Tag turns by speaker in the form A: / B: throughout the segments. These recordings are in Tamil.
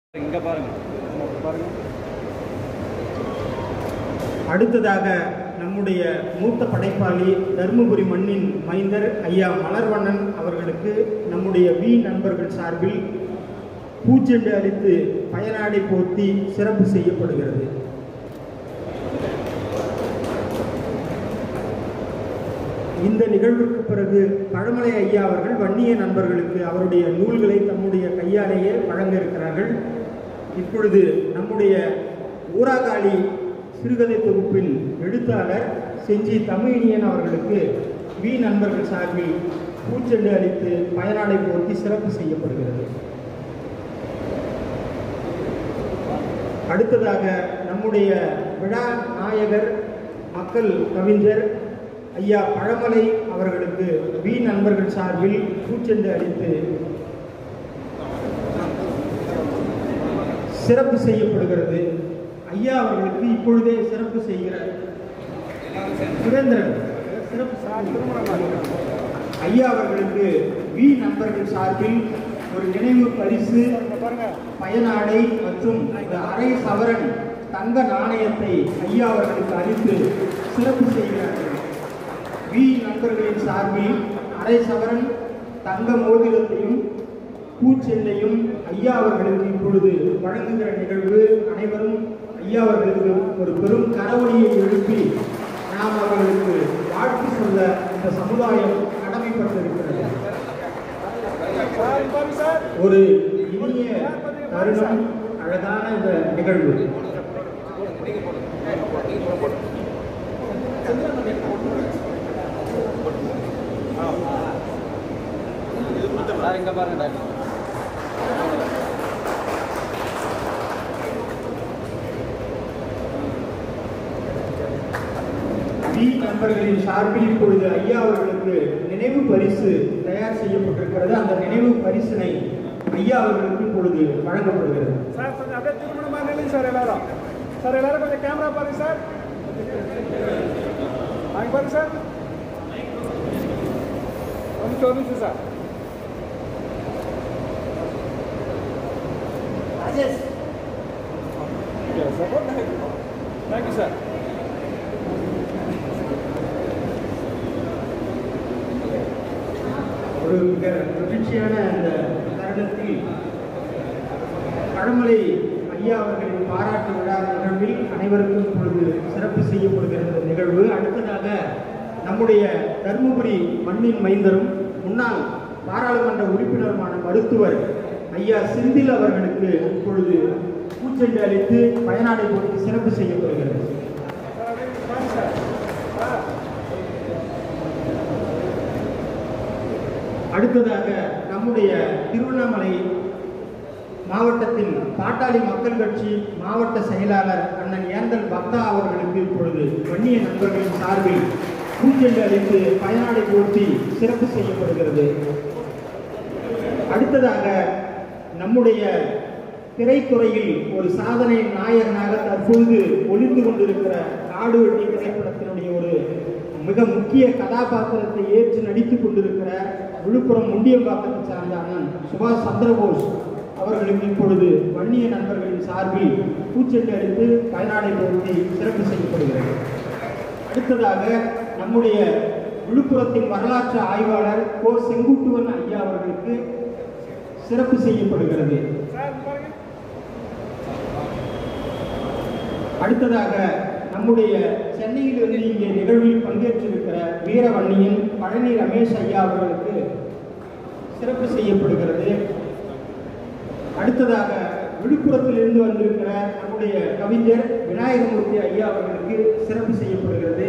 A: இங்க பாருங்க பாருங்க
B: அடுத்ததாக நம்முடைய மூத்த படைப்பாளி தருமபுரி மண்ணின் மைந்தர் ஐயா மலர்வண்ணன் அவர்களுக்கு நம்முடைய வி நண்பர்கள் சார்பில் பூச்செண்டு அளித்து பயனாடை போர்த்தி சிறப்பு செய்யப்படுகிறது இந்த நிகழ்வுக்கு பிறகு பழமலை ஐயா அவர்கள் வன்னிய நண்பர்களுக்கு அவருடைய நூல்களை தம்முடைய கையாலேயே வழங்க இருக்கிறார்கள் இப்பொழுது நம்முடைய ஊராகாளி சிறுகதை தொகுப்பின் எழுத்தாளர் செஞ்சி தமிழினியன் அவர்களுக்கு வி நண்பர்கள் சார்பில் பூச்செண்டு அளித்து பயனாடை போர்த்தி சிறப்பு செய்யப்படுகிறது அடுத்ததாக நம்முடைய விழா நாயகர் மக்கள் கவிஞர் ஐயா பழமலை அவர்களுக்கு வி நண்பர்கள் சார்பில் பூச்செண்டு அளித்து சிறப்பு செய்யப்படுகிறது ஐயா அவர்களுக்கு இப்பொழுதே சிறப்பு செய்கிற சுரேந்திரன் சிறப்பு ஐயா அவர்களுக்கு வி நண்பர்கள் சார்பில் ஒரு நினைவு பரிசு பயனாடை மற்றும் ஒரு அரை சவரன் தங்க நாணயத்தை ஐயா அவர்களுக்கு அளித்து சிறப்பு செய்கிறார்கள் வி நண்பர்களின் சார்பில் அரை சவரன் தங்க மோதிரத்தையும் பூச்செண்டையும் ஐயா அவர்களுக்கு இப்பொழுது வழங்குகிற நிகழ்வு அனைவரும் ஐயா அவர்களுக்கு ஒரு பெரும் கரவொலியை எழுப்பி நாம் அவர்களுக்கு வாழ்த்து சொல்ல இந்த சமுதாயம் கடமைப்பட்டிருக்கிறது ஒரு இனிய தருணம் அழகான இந்த நிகழ்வு
A: சார் இங்க பாருங்க டாக்டர்
B: வி நண்பர்களின் சார்பில் இப்பொழுது ஐயா அவர்களுக்கு நினைவு பரிசு தயார் செய்யப்பட்டிருக்கிறது அந்த நினைவு பரிசினை ஐயா அவர்களுக்கு இப்பொழுது வழங்கப்படுகிறது
C: சார் கொஞ்சம் அப்படியே திருமணமாக நில்லுங்க சார் எல்லாரும் சார் எல்லாரும் கொஞ்சம் கேமரா பாருங்க சார் அங்கே பாருங்க சார் ஒரு நிமிஷம் ஒரு நிமிஷம் சார் தேங்க்யூ சார்
B: ஒரு மிக மகிழ்ச்சியான இந்த தருணத்தில் பழமலை ஐயா அவர்களின் பாராட்டு விழா நிகழ்வில் அனைவருக்கும் இப்பொழுது சிறப்பு செய்யப்படுகிற இந்த நிகழ்வு அடுத்ததாக நம்முடைய தருமபுரி மண்ணின் மைந்தரும் முன்னாள் பாராளுமன்ற உறுப்பினருமான மருத்துவர் ஐயா செந்தில் அவர்களுக்கு இப்பொழுது பூச்செண்டு அளித்து பயனாடை கொடுத்து சிறப்பு செய்யப்படுகிறது
C: சார் அப்படியே பாருங்க சார் ஆ
B: அடுத்ததாக நம்முடைய திருவண்ணாமலை மாவட்டத்தில் பாட்டாளி மக்கள் கட்சி மாவட்ட செயலாளர் அண்ணன் ஏந்தல் பக்தா அவர்களுக்கு இப்பொழுது வன்னிய நண்பர்களின் சார்பில் பூச்செண்டு அளித்து பயனாடை போர்த்தி சிறப்பு செய்யப்படுகிறது அடுத்ததாக நம்முடைய திரைத்துறையில் ஒரு சாதனை நாயகனாக தற்பொழுது ஒளிந்து கொண்டிருக்கிற காடு வெட்டி திரைப்படத்தினுடைய ஒரு மிக முக்கிய கதாபாத்திரத்தை ஏற்று நடித்துக் கொண்டிருக்கிற விழுப்புரம் முண்டியம்பாக்கத்தை சார்ந்த அண்ணன் சுபாஷ் சந்திரபோஸ் அவர்களுக்கு இப்பொழுது வன்னிய நண்பர்களின் சார்பில் பூச்செண்டு அளித்து பயனாடை போர்த்தி சிறப்பு செய்யப்படுகிறது அடுத்ததாக நம்முடைய விழுப்புரத்தின் வரலாற்று ஆய்வாளர் கோ செங்குட்டுவன் ஐயா அவர்களுக்கு சிறப்பு செய்யப்படுகிறது
C: சார் இங்க பாருங்க
B: அடுத்ததாக நம்முடைய சென்னையிலிருந்து இங்கே நிகழ்வில் பங்கேற்றிருக்கிற வீரவன்னியன் பழனி ரமேஷ் ஐயா அவர்களுக்கு சிறப்பு செய்யப்படுகிறது அடுத்ததாக விழுப்புரத்திலிருந்து வந்திருக்கிற நம்முடைய கவிஞர் விநாயகமூர்த்தி ஐயா அவர்களுக்கு சிறப்பு செய்யப்படுகிறது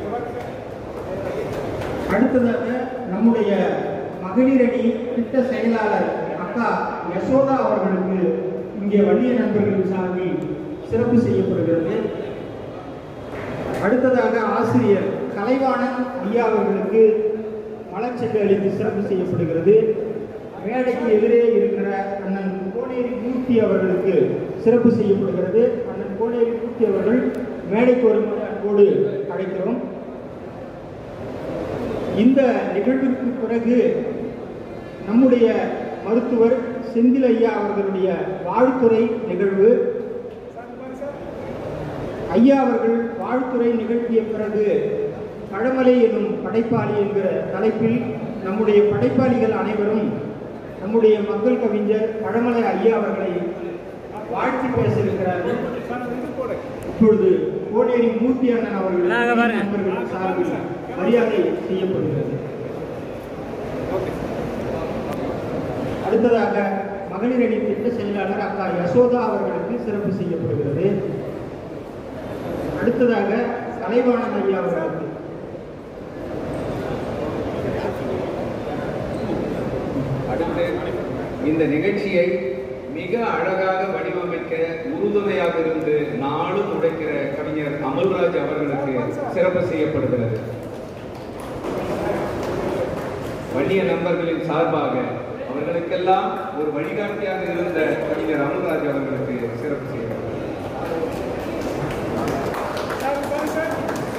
B: அடுத்ததாக நம்முடைய மகளிர் அணி திட்ட செயலாளர் அக்கா யசோதா அவர்களுக்கு இங்கே வன்னிய நண்பர்களின் சார்பில் சிறப்பு செய்யப்படுகிறது அடுத்ததாக ஆசிரியர் கலைவாணன் ஐயா அவர்களுக்கு மலர்ச்செட்டு அளித்து சிறப்பு செய்யப்படுகிறது மேடைக்கு எதிரே இருக்கிற அண்ணன் கோனேரி மூர்த்தி அவர்களுக்கு சிறப்பு செய்யப்படுகிறது அண்ணன் கோனேரி மூர்த்தி அவர்கள் மேடைக்கு வருமாறு அன்போடு அழைக்கிறோம் இந்த நிகழ்விற்கு பிறகு நம்முடைய மருத்துவர் செந்தில் ஐயா அவர்களுடைய வாழ்த்துறை நிகழ்வு
C: சார் பாருங்க சார்
B: ஐயா அவர்கள் வாழ்த்துறை நிகழ்த்திய பிறகு பழமலை என்னும் படைப்பாளி என்கிற தலைப்பில் நம்முடைய படைப்பாளிகள் அனைவரும் நம்முடைய மக்கள் கவிஞர் பழமலை ஐயா அவர்களை வாழ்த்தி பேச இருக்கிறார்கள்
C: சார் அந்த இது போடு
B: இப்பொழுது கோனேரி மூர்த்தி அண்ணன் அவர்கள்
A: நாங்க பாருங்க.
B: நண்பர்கள் சார்பில் மரியாதை செய்யப்படுகிறது அடுத்ததாக மகளிர் அணி திட்ட செயலாளர் அக்கா யசோதா அவர்களுக்கு சிறப்பு செய்யப்படுகிறது அடுத்ததாக கலைவாணன் ஐயா அவர்களுக்கு
D: அடுத்து இந்த நிகழ்ச்சியை மிக அழகாக வடிவமைக்க உறுதுணையாக இருந்து நாளும் உடைக்கிற கவிஞர் அமல்ராஜ் அவர்களுக்கு சிறப்பு செய்யப்படுகிறது வன்னிய நண்பர்களின் சார்பாக அவர்களுக்கெல்லாம் ஒரு வழிகாட்டியாக இருந்த கவிஞர் அமல்ராஜ் அவர்களுக்கு சிறப்பு செய்யப்படுகிறது
C: சார் பாருங்க சார்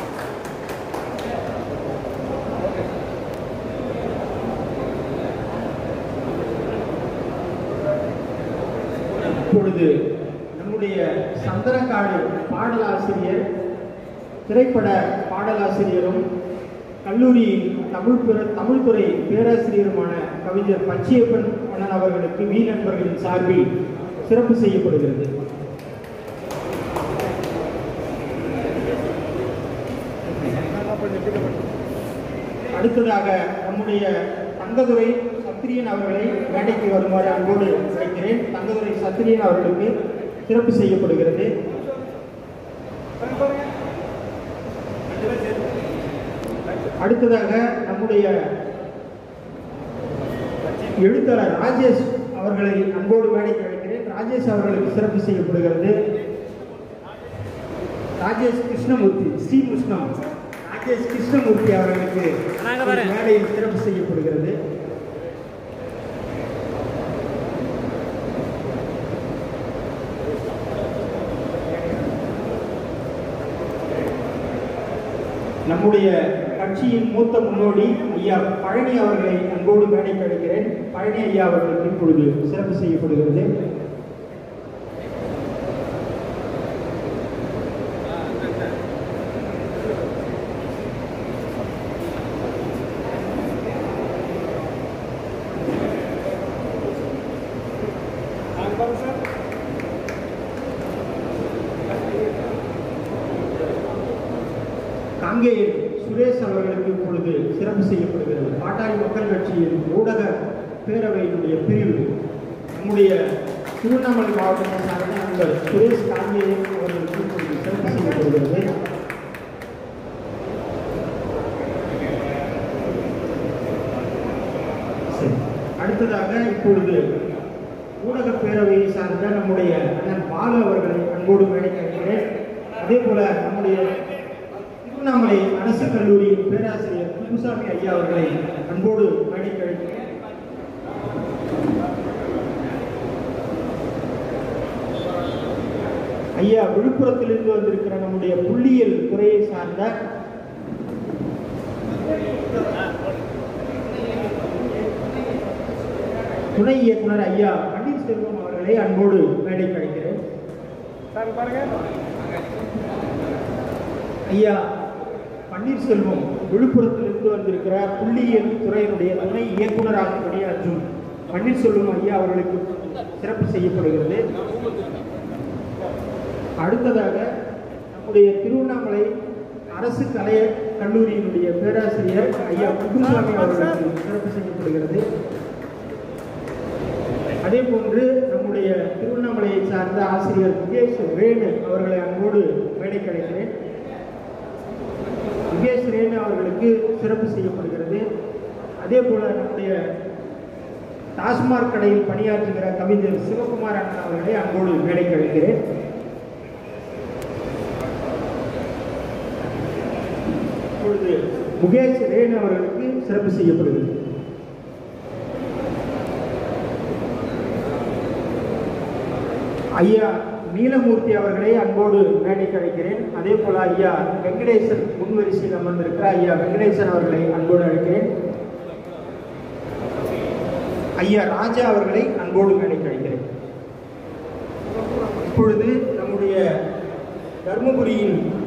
B: இப்பொழுது நம்முடைய சந்திரகாடு பாடலாசிரியர் திரைப்பட பாடலாசிரியரும் கல்லூரியின் தமிழ் பிற தமிழ்துறை பேராசிரியருமான கவிஞர் பச்சையப்பன் அண்ணன் அவர்களுக்கு வி நண்பர்களின் சார்பில் சிறப்பு செய்யப்படுகிறது அடுத்ததாக நம்முடைய தங்கதுரை சத்திரியன் அவர்களை மேடைக்கு வருமாறு அன்போடு அழைக்கிறேன் தங்கதுரை சத்திரியன் அவர்களுக்கு சிறப்பு செய்யப்படுகிறது
C: சார் பாருங்க
B: அடுத்ததாக நம்முடைய எழுத்தாளர் ராஜேஷ் அவர்களை அன்போடு மேடைக்கு அழைக்கிறேன் ராஜேஷ் அவர்களுக்கு சிறப்பு செய்யப்படுகிறது ராஜேஷ் கிருஷ்ணமூர்த்தி ஸ்ரீ கிருஷ்ணம் ராஜேஷ் கிருஷ்ணமூர்த்தி அவர்களுக்கு
A: நாங்க வரேன்.
B: மேடையில் சிறப்பு செய்யப்படுகிறது நம்முடைய கட்சியின் மூத்த முன்னோடி ஐயா பழனி அவர்களை அன்போடு மேடைக்கு அழைக்கிறேன் பழனி ஐயா அவர்களுக்கு இப்பொழுது சிறப்பு செய்யப்படுகிறது
C: சார் பாருங்க சார்
B: காங்கேயன் சுரேஷ் அவர்களுக்கு இப்பொழுது சிறப்பு செய்யப்படுகிறது பாட்டாளி மக்கள் கட்சியின் ஊடக பேரவையினுடைய பிரிவு நம்முடைய திருவண்ணாமலை மாவட்டத்தை சார்ந்த நண்பர் சுரேஷ் காங்கேயன் அவர்களுக்கு இப்பொழுது சிறப்பு செய்யப்படுகிறது சரி. அடுத்ததாக இப்பொழுது ஊடக பேரவையை சார்ந்த நம்முடைய அண்ணன் பாலு அவர்களை அன்போடு மேடைக்கு அழைக்கிறேன் அதே போல நம்முடைய திருவண்ணாமலை அரசு கல்லூரியின் பேராசிரியர் குப்புசாமி ஐயா அவர்களை அன்போடு மேடைக்கு அழைக்கிறேன் ஐயா விழுப்புரத்திலிருந்து வந்திருக்கிற நம்முடைய புள்ளியியல் துறையை சார்ந்த துணை இயக்குனர் ஐயா பன்னீர்செல்வம் அவர்களை அன்போடு மேடைக்கு அழைக்கிறேன்
C: சார் பாருங்க
B: ஐயா பன்னீர்செல்வம் விழுப்புரத்திலிருந்து வந்திருக்கிற புள்ளியியல் துறையினுடைய துணை இயக்குனராக பணியாற்றும் பன்னீர்செல்வம் ஐயா அவர்களுக்கு சிறப்பு செய்யப்படுகிறது அடுத்ததாக நம்முடைய திருவண்ணாமலை அரசு கலை கல்லூரியினுடைய பேராசிரியர் ஐயா குப்புசாமி அவர்களுக்கு சிறப்பு செய்யப்படுகிறது அதே போன்று நம்முடைய திருவண்ணாமலையை சார்ந்த ஆசிரியர் முகேஷ் வேணு அவர்களை அன்போடு மேடைக்கு அழைக்கிறேன் முகேஷ் ரேணு அவர்களுக்கு சிறப்பு செய்யப்படுகிறது அதே போல நம்முடைய டாஸ்மாக் கடையில் பணியாற்றுகிற கவிஞர் சிவகுமார் அண்ணன் அவர்களை அன்போடு மேடைக்கு அழைக்கிறேன் இப்பொழுது முகேஷ் ரேணு அவர்களுக்கு சிறப்பு செய்யப்படுகிறது ஐயா நீலமூர்த்தி அவர்களை அன்போடு மேடைக்கு அழைக்கிறேன் அதே போல ஐயா வெங்கடேசன் முன்வரிசையில் அமர்ந்திருக்கிற ஐயா வெங்கடேசன் அவர்களை அன்போடு அழைக்கிறேன் ஐயா ராஜா அவர்களை அன்போடு மேடைக்கு அழைக்கிறேன் இப்பொழுது நம்முடைய தருமபுரியின்